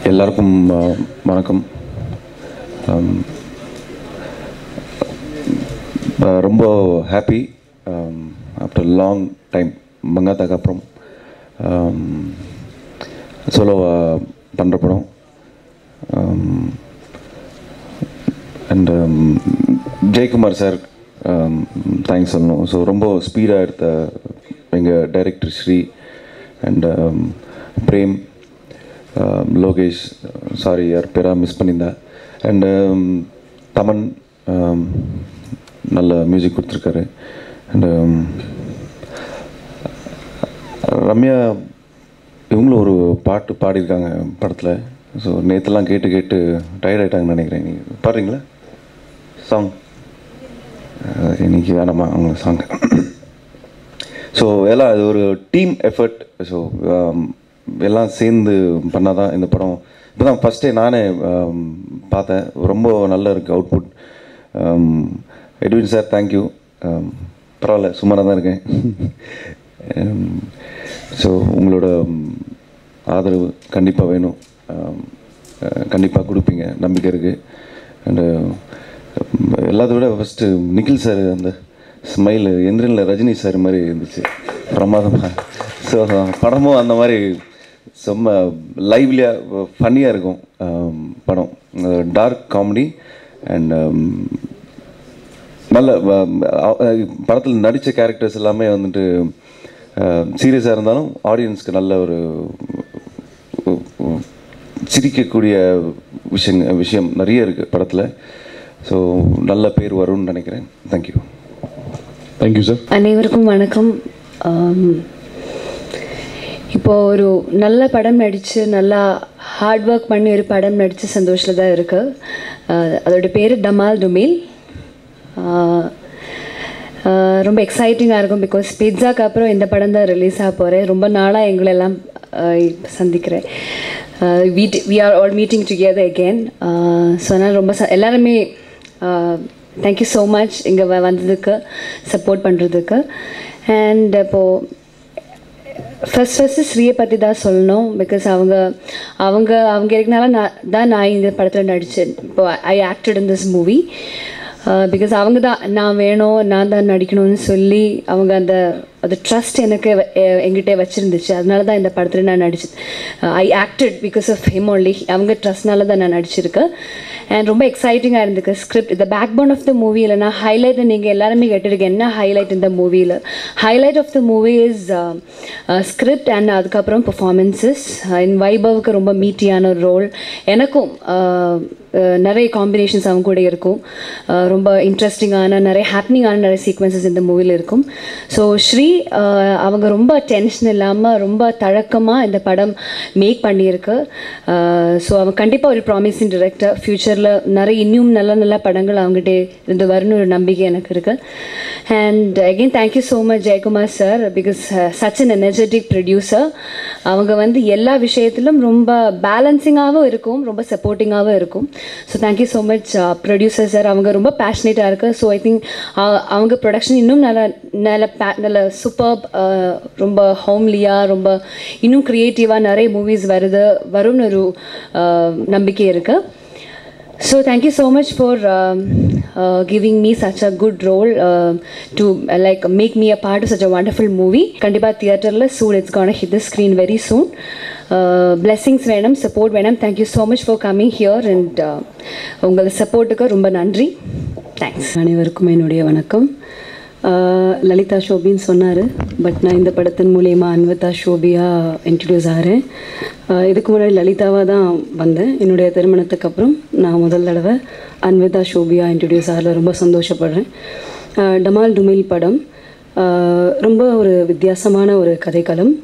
எல்லாருக்கும் அஹ், வணக்கம் அம், அஹ், ரொம்ப ஹாப்பி ஆஃப்டர் லாங் டைம் மங்காத்தாக்கு அப்புறம் சோலோவாக பண்ணுற படம் அண்ட் ஜெயக்குமார் சார் தேங்க்ஸ் சொல்லணும் ஸோ ரொம்ப ஸ்பீடாக எடுத்த எங்கள் director Sri and Prem um, Lokesh sorry யார் பேராக மிஸ் பண்ணியிருந்தேன் அண்டு தமன் um, நல்ல மியூசிக் கொடுத்துருக்காரு அண்டு ரம்யா இவங்களும் ஒரு பாட்டு பாடியிருக்காங்க படத்தில் ஸோ நேற்றுலாம் கேட்டு கேட்டு டயர்ட் ஆகிட்டாங்கன்னு நினைக்கிறேன் நீங்கள் பாடுறீங்களா சாங் இன்னைக்கு வேணாமா அவங்க சாங் ஸோ எல்லாம் அது ஒரு டீம் எஃபர்ட் ஸோ எல்லாம் சேர்ந்து பண்ணால் தான் இந்த படம் இப்போ தான் ஃபஸ்ட்டே நானே um, பார்த்தேன் ரொம்ப நல்லா இருக்குது அவுட்புட் எட்வின் சார் தேங்க்யூ பரவாயில்ல சுமாராக தான் இருக்கேன் ஸோ உங்களோட um, ஆதரவு கண்டிப்பாக வேணும் கண்டிப்பாக கொடுப்பீங்க நம்பிக்கை இருக்குது அண்டு எல்லாத்த விட ஃபஸ்ட்டு நிখিல் சார் அந்த ஸ்மைல் எந்திரனில் ரஜினி சார் மாதிரி இருந்துச்சு பிரமாதமாக ஸோ படமும் அந்த மாதிரி செம்ம லைவ்லியாக ஃபன்னியாக இருக்கும் ஆம், படம் டார்க் காமெடி அண்ட் நல்ல படத்தில் நடித்த கேரக்டர்ஸ் எல்லாமே வந்துட்டு சீரியஸாக இருந்தாலும் ஆடியன்ஸ்க்கு நல்ல ஒரு சிரிக்கக்கூடிய விஷயங்க விஷயம் நிறைய இருக்குது படத்தில் ஸோ நல்ல பேர் வரும்னு நினைக்கிறேன் தேங்க்யூ தேங்க்யூ சார் அனைவருக்கும் வணக்கம் ஆம், இப்போ ஒரு நல்ல படம் நடித்து நல்லா ஹார்ட் ஒர்க் பண்ணி ஒரு படம் நடித்து சந்தோஷத்தில் தான் இருக்கு அஹ், அதோட பேர் டமால் டுமில் ஆஹ், ஆஹ், ரொம்ப எக்ஸைட்டிங்காக இருக்கும் பிகாஸ் பிட்ஸாக்கு அப்புறம் இந்த படம் தான் ரிலீஸ் ஆக போகிறேன் ரொம்ப நாளாக எங்களெல்லாம் ஆஹ், இப்ப சந்திக்கிறேன் we'd we are all meeting together again so அதனால் ரொம்ப ச எல்லாருமே தேங்க்யூ ஸோ மச் இங்கே வந்ததுக்கு சப்போர்ட் பண்ணுறதுக்கு அண்ட் இப்போது ஃபர்ஸ்ட் ஃபஸ்ட்டு ஸ்ரீயை பற்றி தான் சொல்லணும் பிகாஸ் அவங்க அவங்க அவங்க இருக்கனால நான் தான் நான் இந்த படத்தில் நடித்தேன் இப்போ I acted in this movie because அவங்க தான் நான் வேணும் நான் தான் நடிக்கணும்னு சொல்லி அவங்க அந்த அது ட்ரஸ்ட் எனக்கு வ- எ- என்கிட்ட வச்சுருந்துச்சு அதனால தான் இந்த படத்தில் நான் நடிச்சேன் I acted because of him only அவங்க ட்ரஸ்ட்னால தான் நான் நடிச்சிருக்கேன் அண்ட் ரொம்ப எக்ஸைட்டிங்காக இருந்துக்கு ஸ்கிரிப்ட் இந்த பேக் போன் ஆஃப் த மூவியில் நான் ஹைலைட் நீங்கள் எல்லாருமே கேட்டிருக்கேன் என்ன ஹைலைட் இந்த மூவியில் highlight of the movie is script and அதுக்கப்புறம் பெர்ஃபார்மன்ஸஸ் இன் வைபவுக்கு ரொம்ப மீட்டியான ஒரு ரோல் எனக்கும் uh, uh, நிறைய காம்பினேஷன்ஸ் அவங்க கூட இருக்கும் Uh, ரொம்ப இன்ட்ரெஸ்டிங்கான நிறைய ஹாப்பனிங்கான நிறைய சீக்வன்சஸ் இந்த மூவியில் இருக்கும் ஸோ ஸ்ரீ uh, அவங்க ரொம்ப டென்ஷன் இல்லாமல் ரொம்ப தழக்கமாக இந்த படம் மேக் பண்ணியிருக்கு ஸோ அவங்க கண்டிப்பாக ஒரு ப்ராமிசிங் டிரெக்டர் ஃப்யூச்சரில் நிறைய இன்னும் நல்ல நல்ல படங்கள் அவங்ககிட்ட இருந்து வரும்னு ஒரு நம்பிக்கை எனக்கு இருக்குது and again thank you so much Jayakumar sir because such an energetic producer அவங்க வந்து எல்லா விஷயத்திலும் ரொம்ப பேலன்சிங்காகவும் இருக்கும் ரொம்ப சப்போர்ட்டிங்காகவும் இருக்கும் so thank you so much producer sir அவங்க ரொம்ப பேஷனேட்டாக இருக்கு ஸோ ஐ திங்க் அவங்க ப்ரொடக்ஷன் இன்னும் நல்ல நல்ல பே நல்ல சூப்பர் ரொம்ப ஹோம்லியாக ரொம்ப இன்னும் க்ரியேட்டிவாக நிறைய மூவிஸ் வருது வரும்னு ஒரு uh, நம்பிக்கை இருக்குது So thank you so much for um, uh, giving me such a good role uh, to uh, like make me a part of such a wonderful movie. Kandipa theaterல soon it's gonna hit the screen very soon. Uh, blessings வேணும் support வேணும் thank you so much for coming here and uh, உங்கள் சப்போர்ட்டுக்கு ரொம்ப நன்றி thanks அனைவருக்கும் என்னுடைய வணக்கம் ஆஹ் லலிதா ஷோபின்னு சொன்னார் பட் நான் இந்த படத்தின் மூலயமா அன்வதா ஷோபியா இன்ட்ரடியூஸ் ஆகிறேன் ஆஹ் இதுக்கு முன்னாடி லலிதாவாக தான் வந்தேன் என்னுடைய திருமணத்துக்கு அப்புறம் நான் முதல் தடவை அன்வதா ஷோபியா இன்ட்ரடியூஸ் ஆகிறதுல ரொம்ப சந்தோஷப்படுறேன் ஆஹ் டமால் டுமில் படம் ஆஹ் ரொம்ப ஒரு வித்தியாசமான ஒரு கதைக்களம்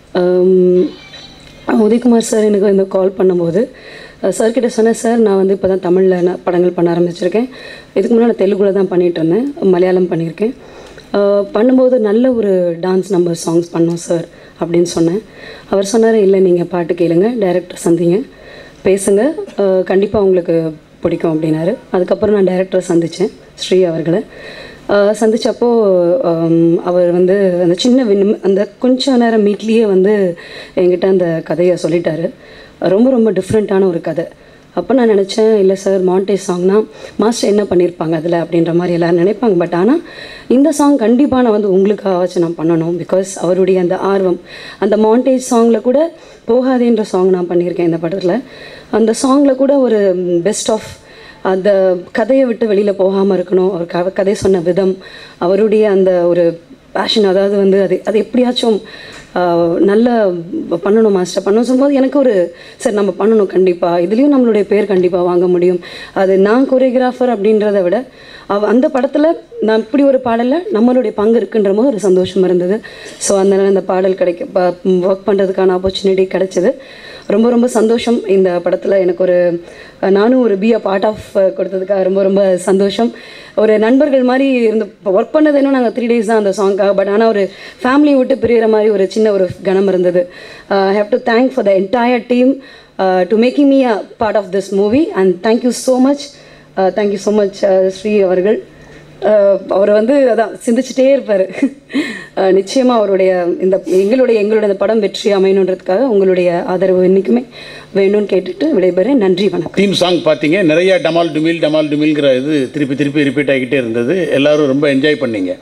ஆம், உதயகுமார் சார் எனக்கு இந்த கால் பண்ணும்போது சார் கிட்ட சொன்னேன் சார் நான் வந்து இப்போ தான் தமிழில் நான் படங்கள் பண்ண ஆரம்பிச்சிருக்கேன் இதுக்கு முன்னாடி நான் தெலுங்குல தான் பண்ணிட்டு இருந்தேன் மலையாளம் பண்ணியிருக்கேன் அஹ் பண்ணும்போது நல்ல ஒரு டான்ஸ் நம்பர் சாங்ஸ் பண்ணோம் சார் அப்படின்னு சொன்னேன் அவர் சொன்னார் இல்லை நீங்கள் பாட்டு கேளுங்க டைரக்டர் சந்திங்க பேசுங்க கண்டிப்பாக உங்களுக்கு பிடிக்கும் அப்படின்னாரு அதுக்கப்புறம் நான் டைரக்டரை சந்தித்தேன் ஸ்ரீ அவர்களை ஆஹ் சந்திச்சப்போ ஆம், அவர் வந்து அந்த சின்ன வின் அந்த கொஞ்ச நேரம் மீட்லேயே வந்து என்கிட்ட அந்த கதையை சொல்லிட்டாரு ரொம்ப ரொம்ப டிஃப்ரெண்ட்டான ஒரு கதை அப்போ நான் நினச்சேன் இல்லை சார் மாண்டேஜ் சாங்னா மாஸ்டர் என்ன பண்ணியிருப்பாங்க அதில் அப்படின்ற மாதிரி எல்லோரும் நினைப்பாங்க பட் ஆனால் இந்த சாங் கண்டிப்பாக நான் வந்து உங்களுக்காகவாச்சும் நான் பண்ணணும் பிகாஸ் அவருடைய அந்த ஆர்வம் அந்த மாண்டேஜ் சாங்கில் கூட போகாதேன்ற சாங் நான் பண்ணியிருக்கேன் இந்த படத்தில் அந்த சாங்கில் கூட ஒரு பெஸ்ட் ஆஃப் அந்த கதையை விட்டு வெளியில் போகாமல் இருக்கணும் அவர் க கதை சொன்ன விதம் அவருடைய அந்த ஒரு பேஷன் அதாவது வந்து அது அது எப்படியாச்சும் ஆஹ், நல்ல பண்ணணும் மாஸ்டர் பண்ணணும் சொல்லும்போது எனக்கு ஒரு சரி நம்ம பண்ணணும் கண்டிப்பாக இதுலேயும் நம்மளுடைய பேர் கண்டிப்பாக வாங்க முடியும் அது நான் கொரியோகிராஃபர் அப்படின்றத விட அவ அந்த படத்தில் நான் இப்படி ஒரு பாடலில் நம்மளுடைய பங்கு இருக்குன்ற போது ஒரு சந்தோஷம் இருந்தது ஸோ அதனால் அந்த பாடல் கிடைக்க ஒர்க் பண்ணுறதுக்கான ஆப்பர்ச்சுனிட்டி கிடைச்சது ரொம்ப ரொம்ப சந்தோஷம் இந்த படத்தில் எனக்கு ஒரு நானும் ஒரு பி அ பார்ட் ஆஃப் கொடுத்ததுக்காக ரொம்ப ரொம்ப சந்தோஷம் ஒரு நண்பர்கள் மாதிரி இருந்து ஒர்க் பண்ணது இன்னும் நாங்கள் த்ரீ டேஸ் தான் அந்த சாங்க்காக பட் ஆனால் ஒரு ஃபேமிலியை விட்டு பிரியிற மாதிரி ஒரு சின்ன ஒரு கணம் இருந்தது I have to thank for the entire team to making me a part of this movie and thank you so much thank you so much Sri அவர்கள் அஹ் அவர் வந்து அதான் சிந்திச்சுட்டே இருப்பார் நிச்சயமாக அவருடைய இந்த எங்களுடைய எங்களுடைய இந்த படம் வெற்றி அமையணுன்றதுக்காக உங்களுடைய ஆதரவு என்றைக்குமே வேணும்னு கேட்டுட்டு விடைபெறேன் நன்றி வணக்கம் தீம் சாங் பார்த்தீங்க நிறைய டமால் டுமில் டமால் டுமில்ங்கிற இது திருப்பி திருப்பி ரிப்பீட் ஆகிக்கிட்டே இருந்தது எல்லாரும் ரொம்ப என்ஜாய் பண்ணீங்க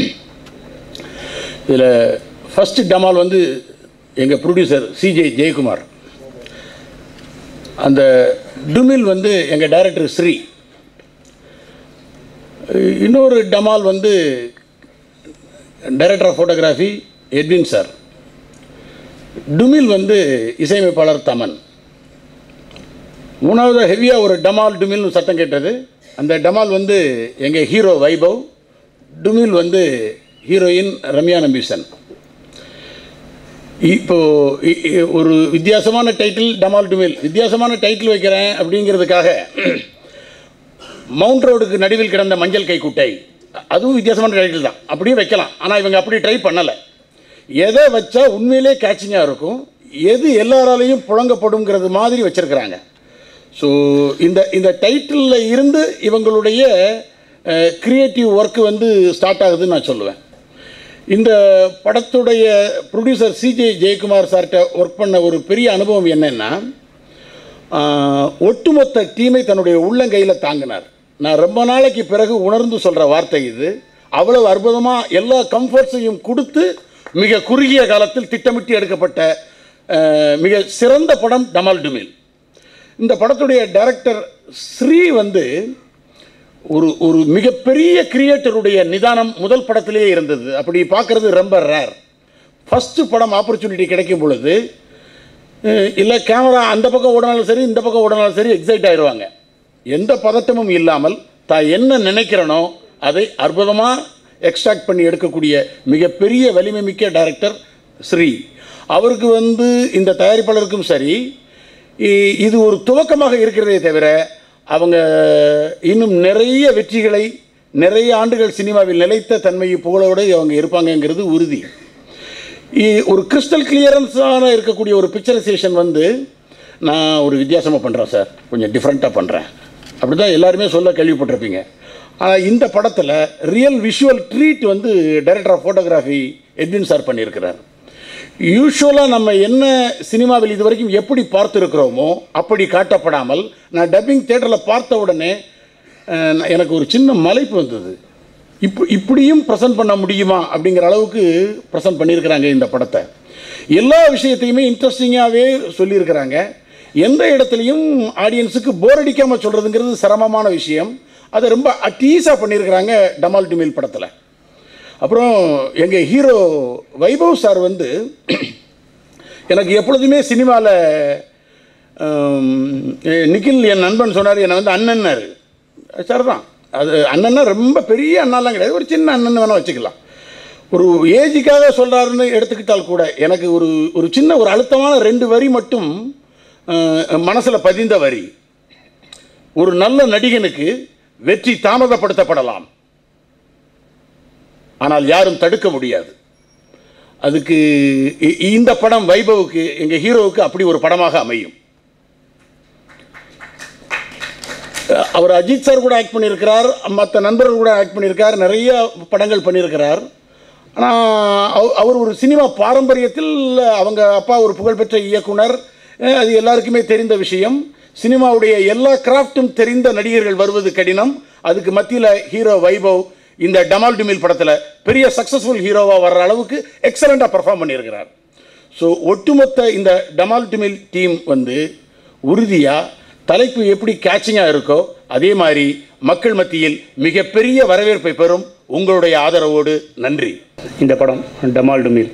இதில் ஃபஸ்ட்டு டமால் வந்து எங்கள் ப்ரொடியூசர் சிஜே ஜெயக்குமார் அந்த டுமில் வந்து எங்கள் டைரக்டர் ஸ்ரீ இன்னொரு டமால் வந்து director of photography Edwin sir டுமில் வந்து இசையமைப்பாளர் தமன் மூணாவது ஹெவியாக ஒரு டமால் டுமில்னு சத்தம் கேட்டது அந்த டமால் வந்து எங்கள் ஹீரோ வைபவ் டுமில் வந்து ஹீரோயின் ரம்யா நம்பீசன் இப்போ இ- இ- ஒரு வித்தியாசமான டைட்டில் டமால் டுமில் வித்தியாசமான டைட்டில் வைக்கிறேன் அப்படிங்கிறதுக்காக மவுண்ட் ரோடுக்கு நடுவில் கிடந்த மஞ்சள் கைக்குட்டை அதுவும் வித்தியாசமான டைட்டில் தான் அப்படியே வைக்கலாம் ஆனால் இவங்க அப்படி ட்ரை பண்ணலை எதை வச்சா உண்மையிலே கேட்சிங்காக இருக்கும் எது எல்லாராலையும் புழங்கப்படுங்கிறது மாதிரி வச்சுருக்கிறாங்க ஸோ இந்த இந்த டைட்டிலில் இருந்து இவங்களுடைய க்ரியேட்டிவ் ஒர்க்கு வந்து ஸ்டார்ட் ஆகுதுன்னு நான் சொல்லுவேன் இந்த படத்துடைய ப்ரொடியூசர் சிஜே ஜெயக்குமார் சார்கிட்ட ஒர்க் பண்ண ஒரு பெரிய அனுபவம் என்னென்னா ஆஹ், ஒட்டுமொத்த டீமை தன்னுடைய உள்ளங்கையில் தாங்கினார் நான் ரொம்ப நாளைக்கு பிறகு உணர்ந்து சொல்கிற வார்த்தை இது அவ்வளவு அற்புதமாக எல்லா கம்ஃபர்ட்ஸையும் கொடுத்து மிக குறுகிய காலத்தில் திட்டமிட்டு எடுக்கப்பட்ட ஆஹ், மிக சிறந்த படம் டமால் டுமில் இந்த படத்துடைய டைரக்டர் ஸ்ரீ வந்து ஒரு ஒரு மிகப்பெரிய கிரியேட்டருடைய நிதானம் முதல் படத்திலேயே இருந்தது அப்படி பார்க்கறது ரொம்ப ரேர் ஃபஸ்ட்டு படம் ஆப்பர்ச்சுனிட்டி கிடைக்கும் பொழுது இல்லை கேமரா அந்த பக்கம் ஓடினாலும் சரி இந்த பக்கம் ஓடினாலும் சரி எக்ஸைட் ஆயிடுவாங்க எந்த பதட்டமும் இல்லாமல் தான் என்ன நினைக்கிறனோ அதை அற்புதமாக எக்ஸ்ட்ராக்ட் பண்ணி எடுக்கக்கூடிய மிகப்பெரிய வலிமை மிக்க டைரக்டர் ஸ்ரீ அவருக்கு வந்து இந்த தயாரிப்பாளருக்கும் சரி இ- இது ஒரு துவக்கமாக இருக்கிறதே தவிர அவங்க இன்னும் நிறைய வெற்றிகளை நிறைய ஆண்டுகள் சினிமாவில் நிலைத்த தன்மையை புகழோடு அவங்க இருப்பாங்கங்கிறது உறுதி இ- ஒரு கிறிஸ்டல் கிளியரன்ஸான இருக்கக்கூடிய ஒரு பிக்சரைசேஷன் வந்து நான் ஒரு வித்தியாசமாக பண்ணுறேன் சார் கொஞ்சம் டிஃப்ரெண்ட்டாக பண்ணுறேன் அப்படி தான் எல்லாருமே சொல்ல கேள்விப்பட்டிருப்பீங்க ஆனால் இந்த படத்தில் ரியல் விஷுவல் ட்ரீட் வந்து director of photography Edwin sir பண்ணியிருக்கிறார் யூஸ்வலாக நம்ம என்ன சினிமாவில் இது வரைக்கும் எப்படி பார்த்துருக்கிறோமோ அப்படி காட்டப்படாமல் நான் டப்பிங் தேட்டரில் பார்த்த உடனே அஹ், எனக்கு ஒரு சின்ன மலைப்பு வந்தது இப்போ இப்படியும் ப்ரெசென்ட் பண்ண முடியுமா அப்படிங்கிற அளவுக்கு ப்ரெசென்ட் பண்ணியிருக்கிறாங்க இந்த படத்தை எல்லா விஷயத்தையுமே இன்ட்ரெஸ்டிங்காகவே சொல்லியிருக்கிறாங்க எந்த இடத்துலையும் ஆடியன்ஸுக்கு போர் அடிக்காமல் சொல்கிறதுங்கிறது சிரமமான விஷயம் அதை ரொம்ப அட்டீஸாக பண்ணியிருக்கிறாங்க டமால் டுமில் படத்தில் அப்புறம் எங்கள் ஹீரோ வைபவ் சார் வந்து எனக்கு எப்பொழுதுமே சினிமாவில் நிக்கில் என் நண்பன் சொன்னார் என்னை வந்து அண்ணன்னாரு சார் தான் அது அண்ணன்னா ரொம்ப பெரிய அண்ணாலாம் கிடையாது ஒரு சின்ன அண்ணன் வேணால் வச்சுக்கலாம் ஒரு ஏஜுக்காக சொல்கிறாருன்னு எடுத்துக்கிட்டால் கூட எனக்கு ஒரு ஒரு சின்ன ஒரு அழுத்தமான ரெண்டு வரி மட்டும் மனசில் பதிந்த வரி ஒரு நல்ல நடிகனுக்கு வெற்றி தாமதப்படுத்தப்படலாம் ஆனால் யாரும் தடுக்க முடியாது அதுக்கு இ- இந்த படம் வைபவுக்கு எங்கள் ஹீரோவுக்கு அப்படி ஒரு படமாக அமையும் அஹ் அவர் அஜித் சார் கூட ஆக்ட் பண்ணியிருக்கிறார் மற்ற நண்பர்கள் கூட ஆக்ட் பண்ணியிருக்கார் நிறைய படங்கள் பண்ணியிருக்கிறார் ஆனால் அவர் ஒரு சினிமா பாரம்பரியத்தில் அவங்க அப்பா ஒரு புகழ்பெற்ற இயக்குனர் அஹ் அது எல்லாருக்குமே தெரிந்த விஷயம் சினிமாவுடைய எல்லா கிராஃப்ட்டும் தெரிந்த நடிகர்கள் வருவது கடினம் அதுக்கு மத்தியில் ஹீரோ வைபவ் இந்த டமால் டுமில் படத்தில் பெரிய சக்ஸஸ்ஃபுல் ஹீரோவாக வர்ற அளவுக்கு எக்ஸலண்ட்டாக பர்ஃபார்ம் பண்ணியிருக்கிறார் ஸோ ஒட்டுமொத்த இந்த டமால் டுமில் டீம் வந்து உறுதியாக தலைப்பு எப்படி கேட்சிங்காக இருக்கோ அதே மாதிரி மக்கள் மத்தியில் மிகப்பெரிய வரவேற்பை பெறும் உங்களுடைய ஆதரவோடு நன்றி இந்த படம் டமால் டுமில்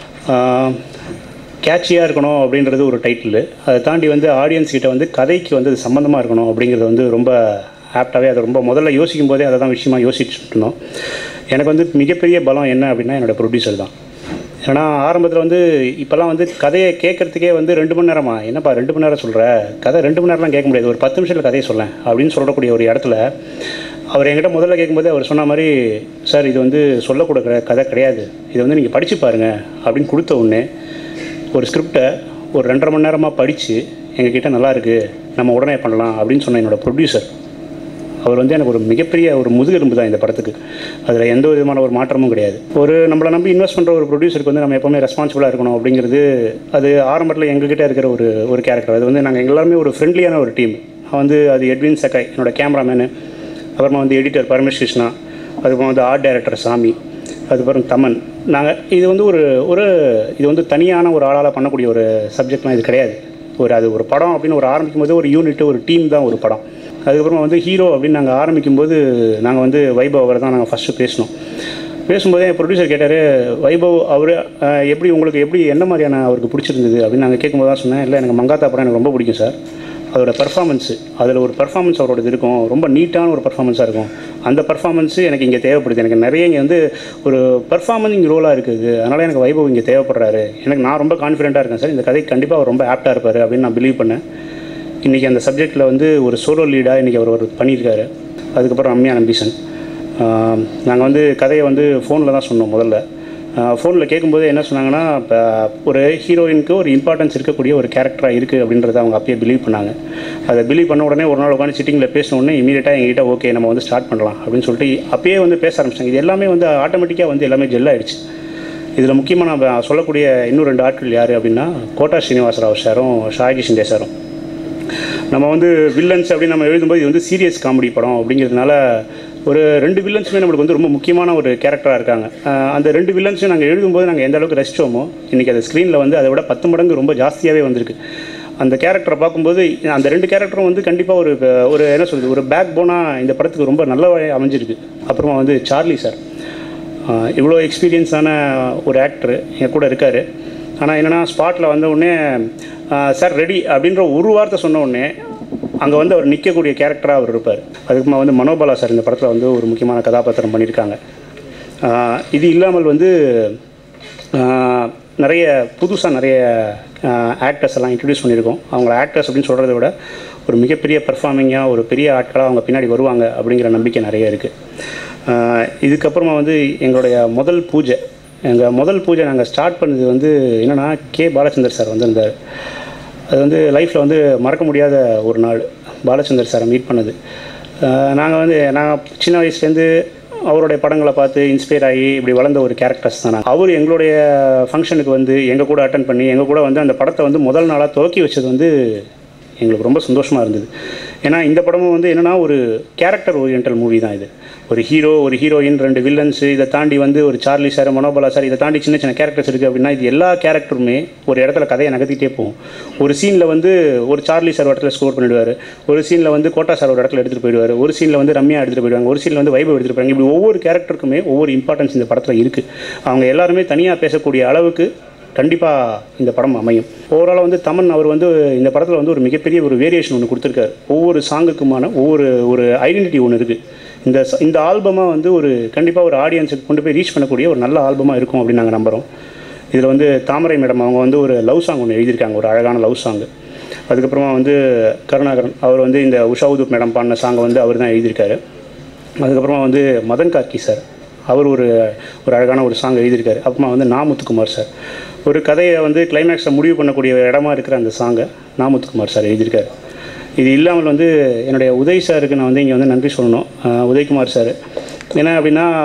கேட்சியாக இருக்கணும் அப்படின்றது ஒரு டைட்டில் அதை தாண்டி வந்து ஆடியன்ஸ் கிட்ட வந்து கதைக்கு வந்து அது சம்மந்தமாக இருக்கணும் அப்படிங்கிறது வந்து ரொம்ப ஆப்டாகவே அதை ரொம்ப முதல்ல யோசிக்கும் போதே அதை தான் விஷயமா யோசிச்சுட்டு இருந்தோம் எனக்கு வந்து மிகப்பெரிய பலம் என்ன அப்படின்னா என்னோட ப்ரொடியூசர் தான் ஏன்னா ஆரம்பத்தில் வந்து இப்போல்லாம் வந்து கதையை கேட்குறதுக்கே வந்து ரெண்டு மணி நேரமா என்னப்பா ரெண்டு மணி நேரம் சொல்கிற கதை ரெண்டு மணி நேரம்லாம் கேட்க முடியாது ஒரு பத்து நிமிஷத்தில் கதையை சொல்லேன் அப்படின்னு சொல்லக்கூடிய ஒரு இடத்துல அவர் என்கிட்ட முதல்ல கேட்கும்போது அவர் சொன்ன மாதிரி சார் இது வந்து சொல்லக்கூட கதை கிடையாது இது வந்து நீங்கள் படித்து பாருங்க அப்படின்னு கொடுத்த உடனே ஒரு ஸ்கிரிப்டை ஒரு ரெண்டரை மணி நேரமாக படித்து எங்ககிட்ட நல்லா இருக்குது நம்ம உடனே பண்ணலாம் அப்படின்னு சொன்ன என்னோடய ப்ரொடியூசர் அவர் வந்து எனக்கு ஒரு மிகப்பெரிய ஒரு முதுகெலும்பு தான் இந்த படத்துக்கு அதில் எந்த விதமான ஒரு மாற்றமும் கிடையாது ஒரு நம்மளை நம்பி இன்வெஸ்ட் பண்ணுற ஒரு ப்ரொடியூசருக்கு வந்து நம்ம எப்போவுமே ரெஸ்பான்சிபிளாக இருக்கணும் அப்படிங்கிறது அது ஆரம்பத்தில் எங்ககிட்ட இருக்கிற ஒரு ஒரு கேரக்டர் அது வந்து நாங்கள் எல்லாருமே ஒரு ஃப்ரெண்ட்லியான ஒரு டீம் வந்து அது எட்வின் சக்காய் என்னோட கேமராமேனு அப்புறமா வந்து எடிட்டர் பரமேஷ் கிருஷ்ணா அதுக்கப்புறம் வந்து ஆர்ட் டைரக்டர் சாமி அதுக்கப்புறம் தமன் நாங்கள் இது வந்து ஒரு ஒரு இது வந்து தனியான ஒரு ஆளால் பண்ணக்கூடிய ஒரு சப்ஜெக்ட்லாம் இது கிடையாது ஒரு அது ஒரு படம் அப்படின்னு ஒரு ஆரம்பிக்கும் போது ஒரு யூனிட் ஒரு டீம் தான் ஒரு படம் அதுக்கப்புறம் வந்து ஹீரோ அப்படின்னு நாங்கள் ஆரம்பிக்கும்போது நாங்கள் வந்து வைபவ் அவரை தான் நாங்கள் ஃபஸ்ட்டு பேசினோம் பேசும்போதே என் ப்ரொடியூசர் கேட்டார் வைபவ் அவர் எப்படி உங்களுக்கு எப்படி என்ன மாதிரியான அவருக்கு பிடிச்சிருந்தது அப்படின்னு நாங்கள் கேட்கும்போது தான் சொன்னேன் இல்லை எனக்கு மங்காத்தா படம் எனக்கு ரொம்ப பிடிக்கும் சார் அதோட பர்ஃபார்மன்ஸு அதில் ஒரு பர்ஃபார்மன்ஸ் அவரோட இது இருக்கும் ரொம்ப நீட்டான ஒரு பர்ஃபார்மன்ஸாக இருக்கும் அந்த பர்ஃபார்மன்ஸு எனக்கு இங்கே தேவைப்படுது எனக்கு நிறைய இங்கே வந்து ஒரு பர்ஃபார்மன்ஸிங் ரோலாக இருக்குது அதனால் எனக்கு வைபவ் இங்கே தேவைப்படுறாரு எனக்கு நான் ரொம்ப கான்ஃபிடென்ட்டாக இருக்கேன் சார் இந்த கதைக்கு கண்டிப்பாக அவர் ரொம்ப ஆப்டாக இருப்பார் அப்படின்னு நான் பிலீவ் பண்ணேன் இன்றைக்கி அந்த சப்ஜெக்டில் வந்து ஒரு சோலோ லீடாக இன்றைக்கி அவர் ஒரு பண்ணியிருக்காரு அதுக்கப்புறம் ரம்யா நம்பீசன் நாங்கள் வந்து கதையை வந்து ஃபோனில் தான் சொன்னோம் முதல்ல ஃபோனில் கேட்கும்போது என்ன சொன்னாங்கன்னா இப்போ ஒரு ஹீரோயினுக்கு ஒரு இம்பார்ட்டன்ஸ் இருக்கக்கூடிய ஒரு கேரக்டராக இருக்குது அப்படின்றத அவங்க அப்பயே பிலீவ் பண்ணாங்க அதை பிலீவ் பண்ண உடனே ஒரு நாள் உட்காந்து சிட்டிங்கில் பேசின உடனே இமீடியட்டாக எங்ககிட்ட ஓகே நம்ம வந்து ஸ்டார்ட் பண்ணலாம் அப்படின்னு சொல்லிட்டு அப்பயே வந்து பேச ஆரம்பிச்சிட்டாங்க இது எல்லாமே வந்து ஆட்டோமேட்டிக்காக வந்து எல்லாமே ஜெல் ஆயிடுச்சு இதில் முக்கியமாக நான் சொல்லக்கூடிய இன்னும் ரெண்டு ஆட்கள் யார் அப்படின்னா கோட்டா ஸ்ரீனிவாசராவ் சாரும் ஷாகி ஷிண்டே சாரும் நம்ம வந்து வில்லன்ஸ் அப்படின்னு நம்ம எழுதும்போது இது வந்து சீரியஸ் காமெடி படம் அப்படிங்கிறதுனால ஒரு ரெண்டு வில்லன்ஸுமே நம்மளுக்கு வந்து ரொம்ப முக்கியமான ஒரு கேரக்டராக இருக்காங்க அஹ் அந்த ரெண்டு வில்லன்ஸும் நாங்கள் எழுதும்போது நாங்கள் எந்த அளவுக்கு ரசித்தோமோ இன்றைக்கி அது ஸ்க்ரீனில் வந்து அதை விட பத்து மடங்கு ரொம்ப ஜாஸ்தியாகவே வந்திருக்கு அந்த கேரக்டரை பார்க்கும்போது அந்த ரெண்டு கேரக்டரும் வந்து கண்டிப்பாக ஒரு ஒரு என்ன சொல்கிறது ஒரு பேக் போனாக இந்த படத்துக்கு ரொம்ப நல்ல அமைஞ்சிருக்கு அப்புறமா வந்து சார்லி சார் ஆஹ் இவ்வளோ எக்ஸ்பீரியன்ஸான ஒரு ஆக்டர் என் கூட இருக்கார் ஆனால் என்னென்னா ஸ்பாட்டில் வந்த உடனே சார் ரெடி அப்படின்ற ஒரு வார்த்தை சொன்ன உடனே அங்கே வந்து அவர் நிற்கக்கூடிய கேரக்டராக அவர் இருப்பார் அதுக்குமா வந்து மனோபாலா சார் இந்த படத்தில் வந்து ஒரு முக்கியமான கதாபாத்திரம் பண்ணியிருக்காங்க ஆஹ் இது இல்லாமல் வந்து ஆஹ் நிறைய புதுசாக நிறைய ஆக்டர்ஸ் எல்லாம் இன்ட்ரடியூஸ் பண்ணியிருக்கோம் அவங்கள ஆக்டர்ஸ் அப்படின்னு சொல்கிறத விட ஒரு மிகப்பெரிய பெர்ஃபார்மிங்காக ஒரு பெரிய ஆட்களாக அவங்க பின்னாடி வருவாங்க அப்படிங்கிற நம்பிக்கை நிறைய இருக்குது இதுக்கப்புறமா வந்து எங்களுடைய முதல் பூஜை எங்கள் முதல் பூஜை நாங்கள் ஸ்டார்ட் பண்ணது வந்து என்னென்னா கே பாலச்சந்தர் சார் வந்திருந்தார் அது வந்து லைஃப்பில் வந்து மறக்க முடியாத ஒரு நாள் பாலச்சந்தர் சாரை மீட் பண்ணது நாங்கள் வந்து நான் சின்ன வயசுலேருந்து அவருடைய படங்களை பார்த்து இன்ஸ்பயர் ஆகி இப்படி வளர்ந்த ஒரு கேரக்டர்ஸ் தான் நாங்கள். அவர் எங்களுடைய ஃபங்க்ஷனுக்கு வந்து எங்கள் கூட அட்டன் பண்ணி எங்கள் கூட வந்து அந்த படத்தை வந்து முதல் நாளாக துவக்கி வச்சது வந்து எங்களுக்கு ரொம்ப சந்தோஷமாக இருந்தது ஏன்னா இந்த படமும் வந்து என்னென்னா ஒரு கேரக்டர் ஓரியன்டல் மூவி தான் இது ஒரு ஹீரோ ஒரு ஹீரோயின் ரெண்டு வில்லன்ஸு இதை தாண்டி வந்து ஒரு சார்லி சார் மனோபலா சார் இதை தாண்டி சின்ன சின்ன கேரக்டர்ஸ் இருக்குது அப்படின்னா இது எல்லா கேரக்டருமே ஒரு இடத்துல கதையை நகர்த்திட்டே போகும் ஒரு சீனில் வந்து ஒரு சார்லி சார் ஒரு இடத்துல ஸ்கோர் பண்ணிடுவார் ஒரு சீனில் வந்து கோட்டா சார் ஒரு இடத்துல எடுத்துகிட்டு போயிடுவார் ஒரு சீனில் வந்து ரம்யா எடுத்துகிட்டு போயிடுவாங்க ஒரு சீனில் வந்து வைபவ் எடுத்துகிட்டு போயிடுவாங்க இப்படி ஒவ்வொரு கேரக்டருக்குமே ஒவ்வொரு இம்பார்ட்டன்ஸ் இந்த படத்தில் இருக்குது அவங்க எல்லாருமே தனியாக பேசக்கூடிய அளவுக்கு கண்டிப்பாக இந்த படம் அமையும் ஓவராலாக வந்து தமன் அவர் வந்து இந்த படத்தில் வந்து ஒரு மிகப்பெரிய ஒரு வேரியேஷன் ஒன்று கொடுத்துருக்காரு ஒவ்வொரு சாங்குக்குமான ஒவ்வொரு ஒரு ஐடென்டிட்டி ஒன்று இருக்குது இந்த ச- இந்த ஆல்பமாக வந்து ஒரு கண்டிப்பாக ஒரு ஆடியன்ஸுக்கு கொண்டு போய் ரீச் பண்ணக்கூடிய ஒரு நல்ல ஆல்பமாக இருக்கும் அப்படின்னு நாங்கள் நம்புகிறோம் இதில் வந்து தாமரை மேடம் அவங்க வந்து ஒரு லவ் சாங் ஒன்று எழுதியிருக்காங்க ஒரு அழகான லவ் சாங் அதுக்கப்புறமா வந்து கருணாகரன் அவர் வந்து இந்த உஷா உதுப் மேடம் பாடின சாங்கை வந்து அவர் தான் எழுதியிருக்காரு அதுக்கப்புறமா வந்து மதன் கார்கி சார் அவர் ஒரு ஒரு அழகான ஒரு சாங் எழுதியிருக்காரு அப்புறமா வந்து நா முத்துக்குமார் சார் ஒரு கதையை வந்து கிளைமேக்ஸை முடிவு பண்ணக்கூடிய இடமா இருக்கிற அந்த சாங்கை நா முத்துக்குமார் சார் எழுதியிருக்காரு இது இல்லாமல் வந்து என்னுடைய உதய் சாருக்கு நான் வந்து இங்கே வந்து நன்றி சொல்லணும் அஹ் உதயகுமார் சார் ஏன்னா அப்படின்னா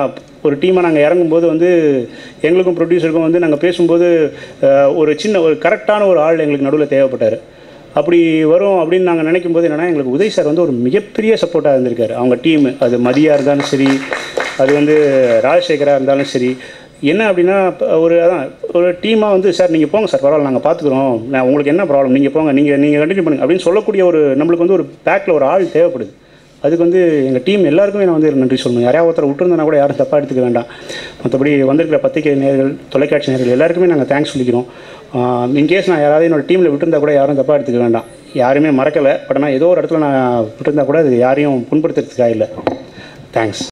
ஒரு டீமாக நாங்கள் இறங்கும்போது வந்து எங்களுக்கும் ப்ரொடியூசருக்கும் வந்து நாங்கள் பேசும்போது அஹ், ஒரு சின்ன ஒரு கரெக்டான ஒரு ஆள் எங்களுக்கு நடுவில் தேவைப்பட்டார் அப்படி வரும் அப்படின்னு நாங்கள் நினைக்கும் போது என்னென்னா எங்களுக்கு உதய் சார் வந்து ஒரு மிகப்பெரிய சப்போர்ட்டாக இருந்திருக்காரு அவங்க டீம் அது மதியாக இருந்தாலும் சரி அது வந்து ராஜசேகராக இருந்தாலும் சரி என்ன அப்படின்னா இப்ப ஒரு அதான் ஒரு டீமாக வந்து சார் நீங்கள் போங்க சார் பரவாயில்ல நாங்கள் பார்த்துக்குறோம் நான் உங்களுக்கு என்ன ப்ராப்ளம் நீங்கள் போங்க நீங்கள் நீங்கள் கண்டினியூ பண்ணுங்க அப்படின்னு சொல்லக்கூடிய ஒரு நம்மளுக்கு வந்து ஒரு பேக்கில் ஒரு ஆள் தேவைப்படுது அதுக்கு வந்து எங்கள் டீம் எல்லாருக்குமே நான் வந்து நன்றி சொல்லணும் யாரையா ஒருத்தர் விட்டுருந்தா கூட யாரும் தப்பாக எடுத்துக்க வேண்டாம் மற்றபடி வந்திருக்கிற பத்திரிகை நேர்கள் தொலைக்காட்சி நேர்கள் எல்லாருக்குமே நாங்கள் தேங்க்ஸ் சொல்லிக்கிறோம் இன்கேஸ் நான் யாராவது என்னோட டீமில் விட்டுருந்தா கூட யாரும் தப்பாக எடுத்துக்க வேண்டாம் யாருமே மறக்கலை பட் ஆனால் ஏதோ ஒரு இடத்துல நான் விட்டுருந்தா கூட அது யாரையும் புண்படுத்துறதுக்காக இல்லை தேங்க்ஸ்